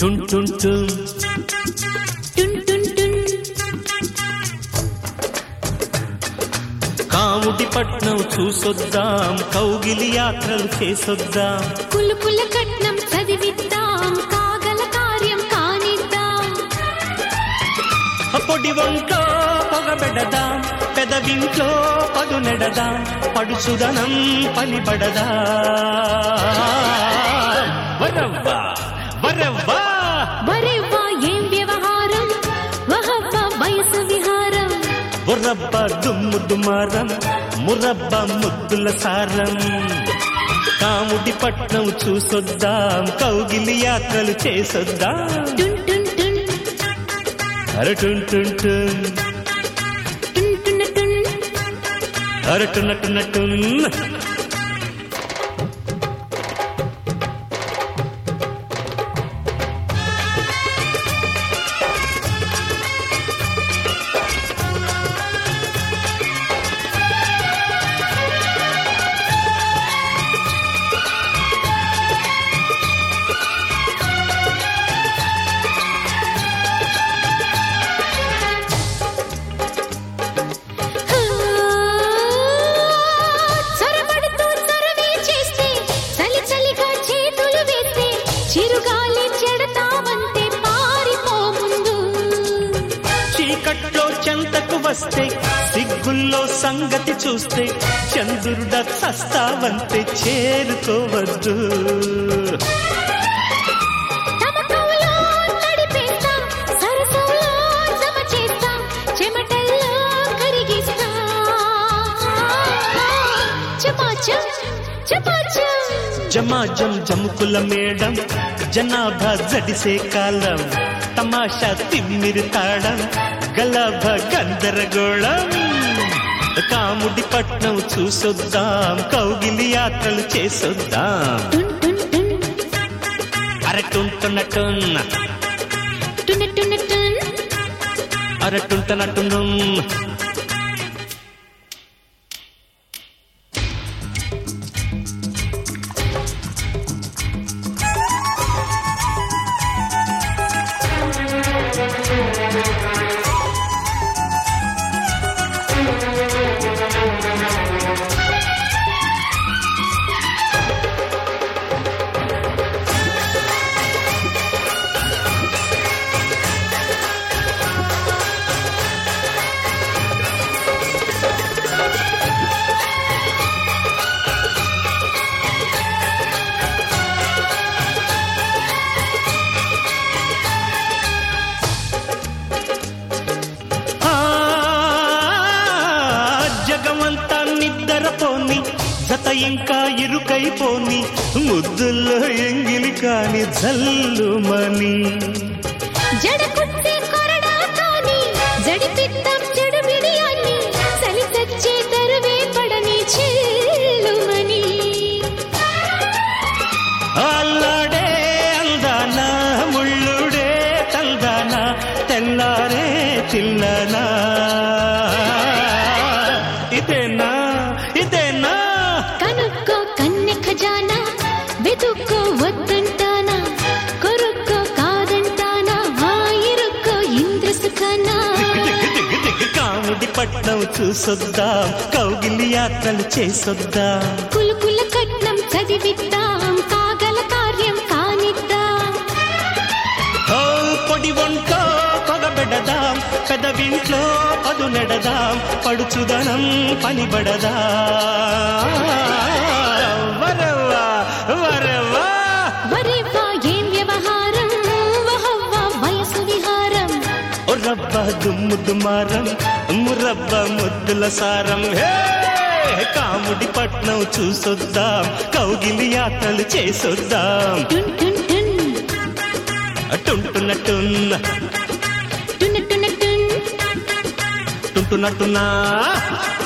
టున్ టున్ టున్ టున్ టున్ టున్ కాముడి పట్నం చూసొద్దాం కౌగిలి యాత్రలు చేసొద్దాం పులుపుల కట్నం చదివిద్దాం కాగల కార్యం కానిద్దాం పొడి వంట్లో పొగబెడదాం పెదవింట్లో పదు నెడదాం పడుచుదనం పనిబడదా వరవ్వా వరవ్వా వరేవా ఏం వ్యవహారం వహవ్వ వయసు విహారం బుర్రబ్బ దుమ్ము దుమారం మురబ్బ ముద్దుల సారం కాముడి పట్నం చూసొద్దాం కౌగిలి యాత్రలు చేసొద్దాం టున్ టున్ టున్ అరటున్ టున్ టున్ టున్ టున్ టున్ అరటునటునటున్ చొరబడుతూ చొరవే చేస్తే చలి చలిగా చేతులు వేస్తే చిరుగాలి చెడతావంతే పారిపో ముందు చీకట్లో చెంతకు వస్తే సిగ్గుల్లో సంగతి చూస్తే చంద్రుడ చస్తావంతే చేరుకోవద్దు తమకంలో తడిపేస్తా సరసంలో జమ చేస్తా చెమటల్లో కరిగిస్తా చపాచం చపాచం జమాజం జముకుల మేడం జనాభా జడిసే కాలం తమాషా తిమ్మిరి తాళం గలభ గందరగోళం కాముడి పట్నం చూసొద్దాం కౌగిలి యాత్రలు చేసొద్దాం టున్ టున్ టున్ అరటుంటున్నటున్న టున్ టున్ టున్ అరటుంటనటున్నం ఆ, జగమంతా నిద్రపోని జత ఇంకా ఇరుకైపోని ముద్దుల్లో ఎంగిలి కాని జల్లుమని జడకుత్తే కొరడాతోని జడిపిద్దాం చెడు బిడియాన్ని చలి చచ్చే తరువే పడని చెల్లుమని అల్లాడే అందాన ముళ్ళుడే తందాన తెల్లారే తిల్లనా ఇదేనా ఇదేనా కనుక్కో కన్నె ఖజానా వెతుక్కో వద్దంటానా కొరుక్కో కాదంటానా వాయిరుక్కో ఇంద్ర సుఖానా దిగ్గు దిగ్గు దిగ్గు కాముడి పట్నం చూసొద్దాం కౌగిలి యాత్రలు చేసొద్దాం కులుకుల కట్నం చదివిద్దాం కాగల కార్యం కానిద్దాం ఓ పొడి వంట్లో పొగబెడదాం పెదవింట్లో పదు నెడదాం పడుచుదనం పనిబడదా వరవా వరవా వరేవా ఏం వ్యవహారం వహవ్వ వయసు విహారం ఓ రబ్బ దుమ్ము దుమారం మురబ్బ ముద్దుల సారం హే కాముడి పట్నం చూసొద్దాం కౌగిలి యాత్రలు చేసొద్దాం టున్ టున్ టున్ టుంటున్న టున్న టున్ టున్ టున్ టుంటున్నట్టున్నా